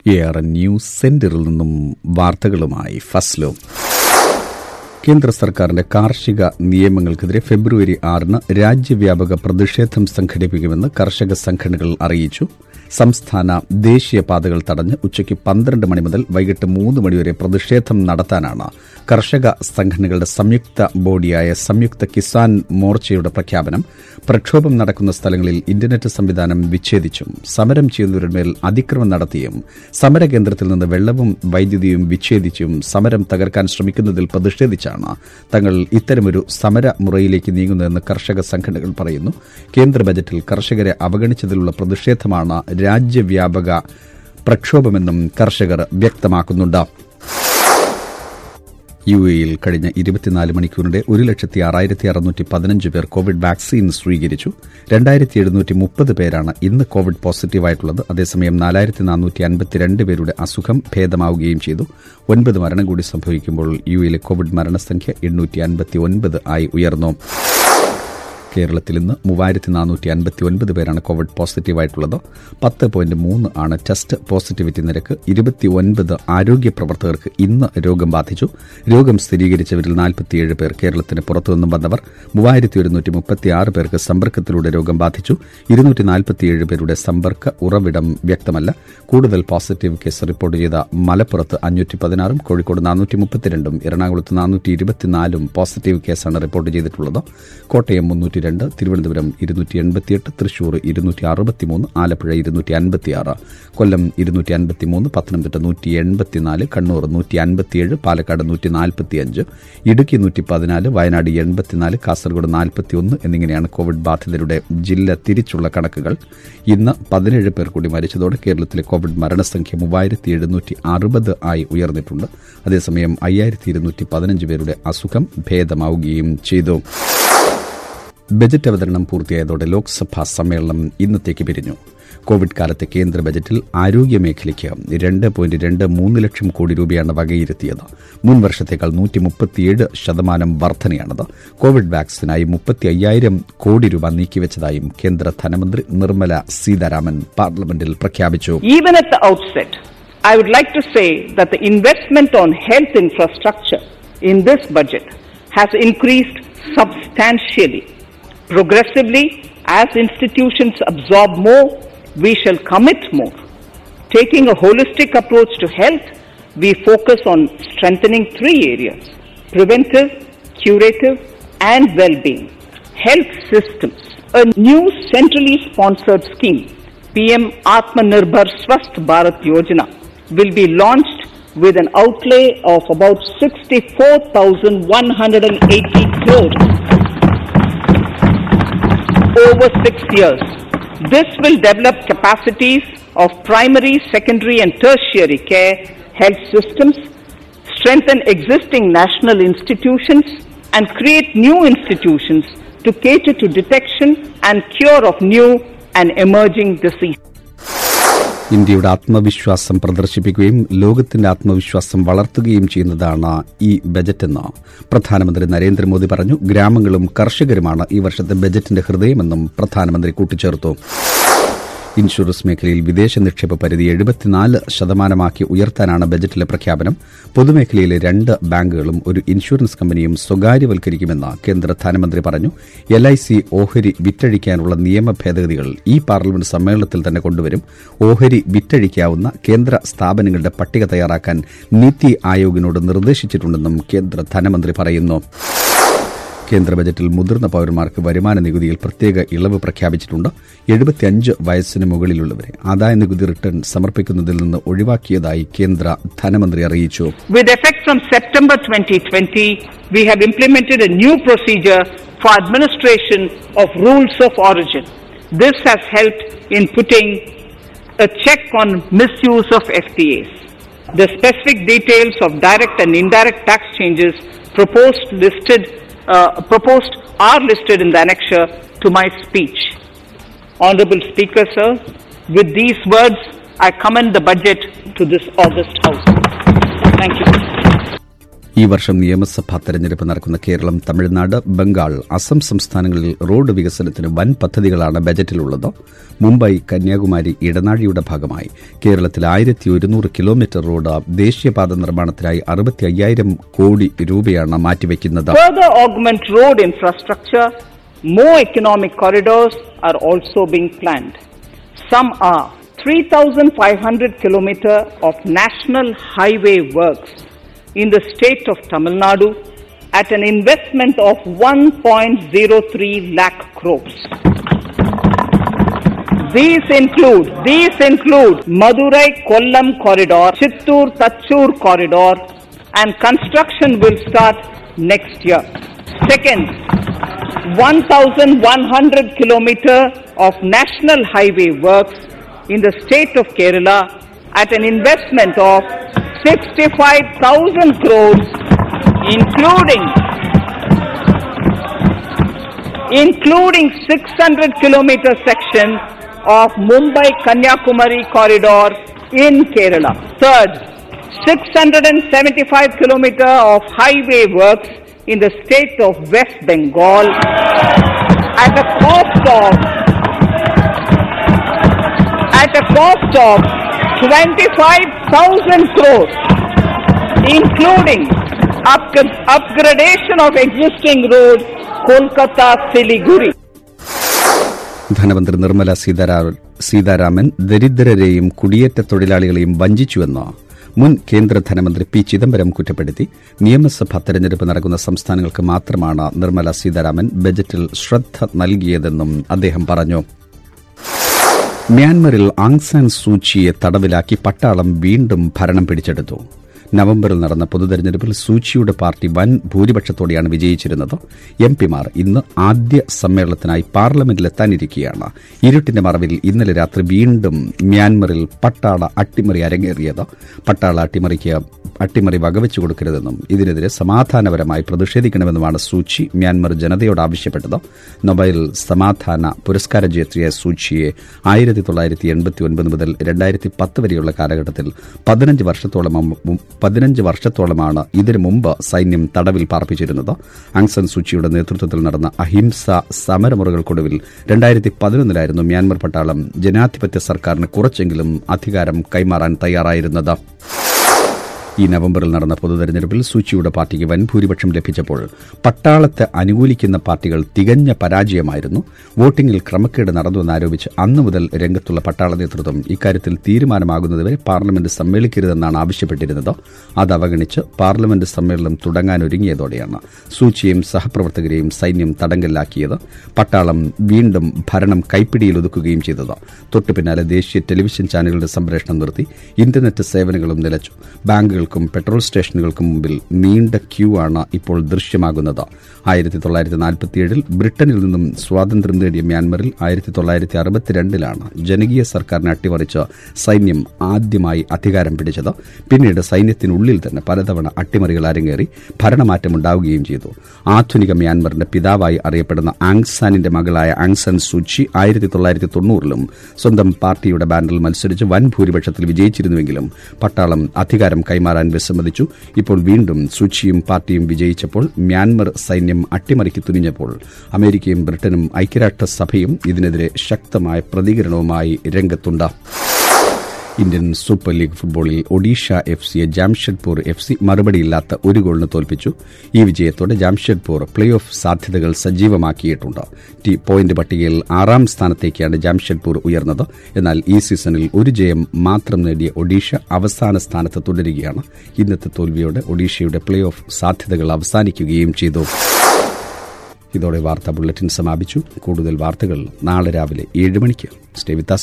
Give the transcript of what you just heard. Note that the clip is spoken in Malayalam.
എ ആർ എൻ ന്യൂസ് സെന്ററിൽ നിന്നും വാർത്തകളുമായി ഫസ്ലോ കേന്ദ്ര സർക്കാരിന്റെ കാർഷിക നിയമങ്ങൾക്കെതിരെ ഫെബ്രുവരി ആറിന് രാജ്യവ്യാപക പ്രതിഷേധം സംഘടിപ്പിക്കുമെന്ന് കർഷക സംഘടനകൾ അറിയിച്ചു സംസ്ഥാന ദേശീയ പാതകൾ തടഞ്ഞ് ഉച്ചയ്ക്ക് പന്ത്രണ്ട് മണി മുതൽ വൈകിട്ട് മൂന്ന് മണിവരെ പ്രതിഷേധം നടത്താനാണ് കർഷക സംഘടനകളുടെ സംയുക്ത ബോഡിയായ സംയുക്ത കിസാൻ മോർച്ചയുടെ പ്രഖ്യാപനം പ്രക്ഷോഭം നടക്കുന്ന സ്ഥലങ്ങളിൽ ഇന്റർനെറ്റ് സംവിധാനം വിച്ഛേദിച്ചും സമരം ചെയ്യുന്നവരുടെ അതിക്രമം നടത്തിയും സമരകേന്ദ്രത്തിൽ നിന്ന് വെള്ളവും വൈദ്യുതിയും വിച്ഛേദിച്ചും സമരം തകർക്കാൻ ശ്രമിക്കുന്നതിൽ പ്രതിഷേധിച്ചാണ് തങ്ങൾ ഇത്തരമൊരു സമരമുറയിലേക്ക് നീങ്ങുന്നതെന്ന് കർഷക സംഘടനകൾ പറയുന്നു കേന്ദ്ര ബജറ്റിൽ കർഷകരെ അവഗണിച്ചതിലുള്ള പ്രതിഷേധമാണ് രാജ്യവ്യാപക പ്രക്ഷോഭമെന്നും കർഷകർ വ്യക്തമാക്കുന്നുണ്ട് യു എയിൽ കഴിഞ്ഞ ഇരുപത്തിനാല് മണിക്കൂറിന്റെ ഒരു ലക്ഷത്തി ആറായിരത്തി അറുന്നൂറ്റി പതിനഞ്ച് പേർ കോവിഡ് വാക്സിൻ സ്വീകരിച്ചു രണ്ടായിരത്തി എഴുന്നൂറ്റി മുപ്പത് പേരാണ് ഇന്ന് കോവിഡ് പോസിറ്റീവായിട്ടുള്ളത് അതേസമയം നാലായിരത്തി നാനൂറ്റി അൻപത്തിരണ്ട് പേരുടെ അസുഖം ഭേദമാവുകയും ചെയ്തു ഒൻപത് മരണം കൂടി സംഭവിക്കുമ്പോൾ യു എയിലെ കോവിഡ് മരണസംഖ്യ എണ്ണൂറ്റി അൻപത്തി ഒൻപത് ആയി ഉയർന്നു കേരളത്തിൽ ഇന്ന് മൂവായിരത്തി നാനൂറ്റി അൻപത്തി ഒൻപത് പേരാണ് കോവിഡ് പോസിറ്റീവായിട്ടുള്ളത് പത്ത് പോയിന്റ് മൂന്ന് ആണ് ടെസ്റ്റ് പോസിറ്റിവിറ്റി നിരക്ക് ഇരുപത്തി ഒൻപത് ആരോഗ്യ പ്രവർത്തകർക്ക് ഇന്ന് രോഗം ബാധിച്ചു രോഗം സ്ഥിരീകരിച്ചവരിൽ നാൽപ്പത്തിയേഴ് പേർ കേരളത്തിന് പുറത്തുനിന്നും വന്നവർ മൂവായിരത്തി ഒരുന്നൂറ്റി മുപ്പത്തിയാറ് പേർക്ക് സമ്പർക്കത്തിലൂടെ രോഗം ബാധിച്ചു ഇരുന്നൂറ്റി നാൽപ്പത്തിയേഴ് പേരുടെ സമ്പർക്ക ഉറവിടം വ്യക്തമല്ല കൂടുതൽ പോസിറ്റീവ് കേസ് റിപ്പോർട്ട് ചെയ്ത മലപ്പുറത്ത് അഞ്ഞൂറ്റി പതിനാറും കോഴിക്കോട് നാനൂറ്റി മുപ്പത്തിരണ്ടും എറണാകുളത്ത് നാനൂറ്റി ഇരുപത്തിനാലും പോസിറ്റീവ് കേസാണ് റിപ്പോർട്ട് ചെയ്തിട്ടുള്ളത് കോട്ടയം മുന്നൂറ്റി രണ്ട് തിരുവനന്തപുരം ഇരുന്നൂറ്റി എൺപത്തിയെട്ട് തൃശൂർ ഇരുന്നൂറ്റി അറുപത്തിമൂന്ന് ആലപ്പുഴ ഇരുന്നൂറ്റി അൻപത്തിയാറ് കൊല്ലം ഇരുന്നൂറ്റി അൻപത്തിമൂന്ന് പത്തനംതിട്ട നൂറ്റി എൺപത്തിനാല് കണ്ണൂർ നൂറ്റി അൻപത്തിയേഴ് പാലക്കാട് നൂറ്റി നാൽപ്പത്തിയഞ്ച് ഇടുക്കി നൂറ്റി പതിനാല് വയനാട് എൺപത്തിനാല് കാസർഗോഡ് നാൽപ്പത്തിയൊന്ന് എന്നിങ്ങനെയാണ് കോവിഡ് ബാധിതരുടെ ജില്ല തിരിച്ചുള്ള കണക്കുകൾ ഇന്ന് പതിനേഴ് പേർ കൂടി മരിച്ചതോടെ കേരളത്തിലെ കോവിഡ് മരണസംഖ്യ മൂവായിരത്തി എഴുന്നൂറ്റി അറുപത് ആയി ഉയർന്നിട്ടുണ്ട് അതേസമയം അയ്യായിരത്തി ഇരുന്നൂറ്റി പതിനഞ്ച് പേരുടെ അസുഖം ഭേദമാവുകയും ചെയ്തു ബജറ്റ് അവതരണം പൂർത്തിയായതോടെ ലോക്സഭാ സമ്മേളനം ഇന്നത്തേക്ക് പിരിഞ്ഞു കോവിഡ് കാലത്തെ കേന്ദ്ര ബജറ്റിൽ ആരോഗ്യ മേഖലയ്ക്ക് രണ്ട് പോയിന്റ് രണ്ട് മൂന്ന് ലക്ഷം കോടി രൂപയാണ് വകയിരുത്തിയത് മുൻ വർഷത്തേക്കാൾ നൂറ്റി മുപ്പത്തിയേഴ് ശതമാനം വർധനയാണത് കോവിഡ് വാക്സിനായി മുപ്പത്തി അയ്യായിരം കോടി രൂപ നീക്കിവച്ചതായും കേന്ദ്ര ധനമന്ത്രി നിർമ്മല സീതാരാമൻ പാർലമെന്റിൽ പ്രഖ്യാപിച്ചു Even at the outset, I would like to say that the investment on health infrastructure in this budget has increased substantially. Progressively, as institutions absorb more, we shall commit more. Taking a holistic approach to health, we focus on strengthening three areas preventive, curative, and well being. Health systems. A new centrally sponsored scheme, PM Atmanirbhar Swasth Bharat Yojana, will be launched with an outlay of about 64,180 crores over six years. This will develop capacities of primary, secondary, and tertiary care health systems, strengthen existing national institutions, and create new institutions to cater to detection and cure of new and emerging diseases. ഇന്ത്യയുടെ ആത്മവിശ്വാസം പ്രദർശിപ്പിക്കുകയും ലോകത്തിന്റെ ആത്മവിശ്വാസം വളർത്തുകയും ചെയ്യുന്നതാണ് ഈ ബജറ്റെന്ന് പ്രധാനമന്ത്രി നരേന്ദ്രമോദി പറഞ്ഞു ഗ്രാമങ്ങളും കർഷകരുമാണ് ഈ വർഷത്തെ ബജറ്റിന്റെ ഹൃദയമെന്നും പ്രധാനമന്ത്രി കൂട്ടിച്ചേർത്തു ഇൻഷുറൻസ് മേഖലയിൽ വിദേശ നിക്ഷേപ പരിധി എഴുപത്തിനാല് ശതമാനമാക്കി ഉയർത്താനാണ് ബജറ്റിലെ പ്രഖ്യാപനം പൊതുമേഖലയിലെ രണ്ട് ബാങ്കുകളും ഒരു ഇൻഷുറൻസ് കമ്പനിയും സ്വകാര്യവൽക്കരിക്കുമെന്ന് കേന്ദ്ര ധനമന്ത്രി പറഞ്ഞു എൽ ഐ സി ഓഹരി വിറ്റഴിക്കാനുള്ള നിയമ ഭേദഗതികൾ ഈ പാർലമെന്റ് സമ്മേളനത്തിൽ തന്നെ കൊണ്ടുവരും ഓഹരി വിറ്റഴിക്കാവുന്ന കേന്ദ്ര സ്ഥാപനങ്ങളുടെ പട്ടിക തയ്യാറാക്കാൻ നീതി ആയോഗിനോട് നിർദ്ദേശിച്ചിട്ടുണ്ടെന്നും കേന്ദ്ര ധനമന്ത്രി പറയുന്നു കേന്ദ്ര ബജറ്റിൽ മുതിർന്ന പൌരന്മാർക്ക് വരുമാന നികുതിയിൽ പ്രത്യേക ഇളവ് പ്രഖ്യാപിച്ചിട്ടുണ്ട് എഴുപത്തിയഞ്ച് വയസ്സിന് മുകളിലുള്ളവരെ ആദായ നികുതി റിട്ടേൺ സമർപ്പിക്കുന്നതിൽ നിന്ന് ഒഴിവാക്കിയതായി കേന്ദ്ര ധനമന്ത്രി അറിയിച്ചു With effect from September 2020, we have implemented a new procedure for administration of rules of origin. This has helped in putting a check on misuse of FTAs. The specific details of direct and indirect tax changes proposed listed uh, proposed are listed in the annexure to my speech. Honorable Speaker, sir, with these words, I commend the budget to this august House. Thank you. ഈ വർഷം നിയമസഭാ തെരഞ്ഞെടുപ്പ് നടക്കുന്ന കേരളം തമിഴ്നാട് ബംഗാൾ അസം സംസ്ഥാനങ്ങളിൽ റോഡ് വികസനത്തിന് വൻ പദ്ധതികളാണ് ബജറ്റിലുള്ളത് മുംബൈ കന്യാകുമാരി ഇടനാഴിയുടെ ഭാഗമായി കേരളത്തിൽ ആയിരത്തി ഒരുന്നൂറ് കിലോമീറ്റർ റോഡ് ദേശീയപാത നിർമ്മാണത്തിനായി അറുപത്തി അയ്യായിരം കോടി രൂപയാണ് മാറ്റിവെക്കുന്നത് Further augment road infrastructure, more economic corridors are also being planned. Some are 3,500 kilometer of national highway works in the state of Tamil Nadu at an investment of 1.03 lakh crores. These include, these include Madurai Kollam corridor, Chittur Tachur corridor, and construction will start next year. Second, 1,100 kilometer of national highway works in the state of Kerala at an investment of 65,000 crores, including including 600 kilometer section of Mumbai Kanyakumari corridor in Kerala. Third, 675 kilometer of highway works in the state of West Bengal at a cost of at a cost of 25,000 crores, including up- upgradation of existing roads Kolkata Siliguri. ധനമന്ത്രി നിർമ്മല സീതാരാ- സീതാരാമൻ ദരിദ്രരെയും കുടിയേറ്റ തൊഴിലാളികളെയും വഞ്ചിച്ചുവെന്ന് മുൻ കേന്ദ്ര ധനമന്ത്രി പി ചിദംബരം കുറ്റപ്പെടുത്തി നിയമസഭാ തെരഞ്ഞെടുപ്പ് നടക്കുന്ന സംസ്ഥാനങ്ങൾക്ക് മാത്രമാണ് നിർമ്മല സീതാരാമൻ ബജറ്റിൽ ശ്രദ്ധ നൽകിയതെന്നും അദ്ദേഹം പറഞ്ഞു മ്യാൻമറിൽ ആങ് സാൻ സൂചിയെ തടവിലാക്കി പട്ടാളം വീണ്ടും ഭരണം പിടിച്ചെടുത്തു നവംബറിൽ നടന്ന പൊതുതെരഞ്ഞെടുപ്പിൽ സൂചിയുടെ പാർട്ടി വൻ ഭൂരിപക്ഷത്തോടെയാണ് വിജയിച്ചിരുന്നത് എം പിമാർ ഇന്ന് ആദ്യ സമ്മേളനത്തിനായി പാർലമെന്റിലെത്താനിരിക്കുകയാണ് ഇരുട്ടിന്റെ മറവിൽ ഇന്നലെ രാത്രി വീണ്ടും മ്യാൻമറിൽ പട്ടാള അട്ടിമറി അരങ്ങേറിയത് പട്ടാള അട്ടിമറിക്ക് അട്ടിമറി വകവെച്ചു കൊടുക്കരുതെന്നും ഇതിനെതിരെ സമാധാനപരമായി പ്രതിഷേധിക്കണമെന്നുമാണ് സൂചി മ്യാൻമർ ജനതയോട് ആവശ്യപ്പെട്ടത് നൊബൈൽ സമാധാന പുരസ്കാര ജേത്രിയ സൂചിയെ ആയിരത്തി തൊള്ളായിരത്തി എൺപത്തി ഒൻപത് മുതൽ രണ്ടായിരത്തി പത്ത് വരെയുള്ള കാലഘട്ടത്തിൽ പതിനഞ്ച് വർഷത്തോളം പതിനഞ്ച് വർഷത്തോളമാണ് ഇതിനു മുമ്പ് സൈന്യം തടവിൽ പാർപ്പിച്ചിരുന്നത് അങ്സൻ സൂചിയുടെ നേതൃത്വത്തിൽ നടന്ന അഹിംസ സമരമുറകൾക്കൊടുവിൽ രണ്ടായിരത്തി പതിനൊന്നിലായിരുന്നു മ്യാൻമർ പട്ടാളം ജനാധിപത്യ സർക്കാരിന് കുറച്ചെങ്കിലും അധികാരം കൈമാറാൻ തയ്യാറായിരുന്നത് ഈ നവംബറിൽ നടന്ന പൊതുതെരഞ്ഞെടുപ്പിൽ സൂചിയുടെ പാർട്ടിക്ക് വൻ ഭൂരിപക്ഷം ലഭിച്ചപ്പോൾ പട്ടാളത്തെ അനുകൂലിക്കുന്ന പാർട്ടികൾ തികഞ്ഞ പരാജയമായിരുന്നു വോട്ടിംഗിൽ ക്രമക്കേട് നടന്നുവെന്നാരോപിച്ച് അന്നു മുതൽ രംഗത്തുള്ള പട്ടാള നേതൃത്വം ഇക്കാര്യത്തിൽ തീരുമാനമാകുന്നതുവരെ പാർലമെന്റ് സമ്മേളിക്കരുതെന്നാണ് ആവശ്യപ്പെട്ടിരുന്നത് അത് അവഗണിച്ച് പാർലമെന്റ് സമ്മേളനം തുടങ്ങാനൊരുങ്ങിയതോടെയാണ് സൂചിയെയും സഹപ്രവർത്തകരെയും സൈന്യം തടങ്കലിലാക്കിയത് പട്ടാളം വീണ്ടും ഭരണം കൈപ്പിടിയിലൊതുക്കുകയും ചെയ്തത് തൊട്ടുപിന്നാലെ ദേശീയ ടെലിവിഷൻ ചാനലുകളുടെ സംപ്രേഷണം നിർത്തി ഇന്റർനെറ്റ് സേവനങ്ങളും നിലച്ചു ബാങ്കുകൾക്കും പെട്രോൾ സ്റ്റേഷനുകൾക്കും മുമ്പിൽ നീണ്ട ക്യൂ ആണ് ഇപ്പോൾ ദൃശ്യമാകുന്നത് ആയിരത്തി തൊള്ളായിരത്തി നാൽപ്പത്തിയേഴിൽ ബ്രിട്ടനിൽ നിന്നും സ്വാതന്ത്ര്യം നേടിയ മ്യാൻമറിൽ ആയിരത്തി തൊള്ളായിരത്തി അറുപത്തിരണ്ടിലാണ് ജനകീയ സർക്കാരിനെ അട്ടിമറിച്ച് സൈന്യം ആദ്യമായി അധികാരം പിടിച്ചത് പിന്നീട് സൈന്യത്തിനുള്ളിൽ തന്നെ പലതവണ അട്ടിമറികൾ അരങ്ങേറി ഭരണമാറ്റമുണ്ടാവുകയും ചെയ്തു ആധുനിക മ്യാൻമറിന്റെ പിതാവായി അറിയപ്പെടുന്ന ആങ്സാനിന്റെ മകളായ ആങ്സൻ സൂചി ആയിരത്തി തൊള്ളായിരത്തി തൊണ്ണൂറിലും സ്വന്തം പാർട്ടിയുടെ ബാനറിൽ മത്സരിച്ച് വൻ ഭൂരിപക്ഷത്തിൽ വിജയിച്ചിരുന്നുവെങ്കിലും പട്ടാളം അധികാരം കൈമാറാൻ വിസമ്മതിച്ചു ഇപ്പോൾ വീണ്ടും സൂചിയും പാർട്ടിയും വിജയിച്ചപ്പോൾ മ്യാൻമർ സൈന്യം അട്ടിമറിക്ക് തുനിഞ്ഞപ്പോൾ അമേരിക്കയും ബ്രിട്ടനും ഐക്യരാഷ്ട്രസഭയും ഇതിനെതിരെ ശക്തമായ പ്രതികരണവുമായി രംഗത്തുണ്ട് ഇന്ത്യൻ സൂപ്പർ ലീഗ് ഫുട്ബോളിൽ ഒഡീഷ എഫ് സിയെ ജാംഷഡ്പൂർ എഫ് സി മറുപടിയില്ലാത്ത ഒരു ഗോളിന് തോൽപ്പിച്ചു ഈ വിജയത്തോടെ ജാംഷഡ്പൂർ പ്ലേ ഓഫ് സാധ്യതകൾ സജീവമാക്കിയിട്ടുണ്ട് ടി പോയിന്റ് പട്ടികയിൽ ആറാം സ്ഥാനത്തേക്കാണ് ജാംഷഡ്പൂർ ഉയർന്നത് എന്നാൽ ഈ സീസണിൽ ഒരു ജയം മാത്രം നേടിയ ഒഡീഷ അവസാന സ്ഥാനത്ത് തുടരുകയാണ് ഇന്നത്തെ തോൽവിയോടെ ഒഡീഷയുടെ പ്ലേ ഓഫ് സാധ്യതകൾ അവസാനിക്കുകയും ചെയ്തു ഇതോടെ വാർത്താ ബുള്ളറ്റിൻ സമാപിച്ചു കൂടുതൽ വാർത്തകൾ നാളെ രാവിലെ ഏഴ് മണിക്ക് സ്റ്റേ വിത്ത്